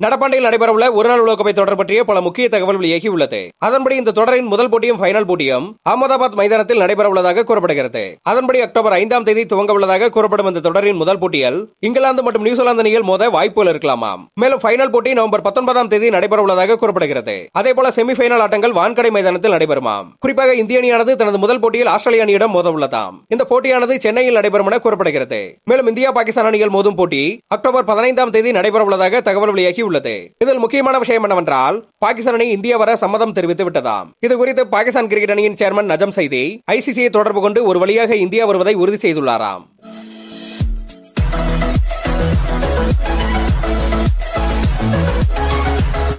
நடப்பாண்டில் நடைபெறவுள்ள ஒருநாள் உலகக்கோப்பை தொடர் பற்றிய பல முக்கிய தகவல் வெளியாகியுள்ளது அதன்படி இந்த தொடரின் முதல் போட்டியும் ஃபைனல் போட்டியும் அகமதாபாத் மைதானத்தில் நடைபெறவுள்ளதாக கூறப்படுகிறது அதன்படி அக்டோபர் ஐந்தாம் தேதி துவங்க உள்ளதாக கூறப்படும் இந்த தொடரின் முதல் போட்டியில் இங்கிலாந்து மற்றும் நியூசிலாந்து அணிகள் மோத வாய்ப்புகள் இருக்கலாமாம் மேலும் ஃபைனல் போட்டி நவம்பர் பத்தொன்பதாம் தேதி நடைபெறவுள்ளதாக கூறப்படுகிறது அதே போல செமிஃபைனல் ஆட்டங்கள் வான்கடை மைதானத்தில் நடைபெறுமாம் குறிப்பாக இந்திய அணியானது தனது முதல் போட்டியில் ஆஸ்திரேலிய அணியிடம் மோத உள்ளதாம் இந்த போட்டியானது சென்னையில் நடைபெறும் என கூறப்படுகிறது மேலும் இந்தியா பாகிஸ்தான் அணிகள் மோதும் போட்டி அக்டோபர் பதினைந்தாம் தேதி நடைபெறவுள்ளதாக தகவல் வெளியாகி உள்ளது இதில் முக்கியமான விஷயம் என்னவென்றால் பாகிஸ்தான் அணி இந்தியா வர சம்மதம் தெரிவித்து விட்டதாம் இது குறித்து பாகிஸ்தான் கிரிக்கெட் அணியின் சேர்மன் நஜம் சைதி ஐசிசியை தொடர்பு கொண்டு ஒரு வழியாக இந்தியா வருவதை உறுதி செய்துள்ளாராம்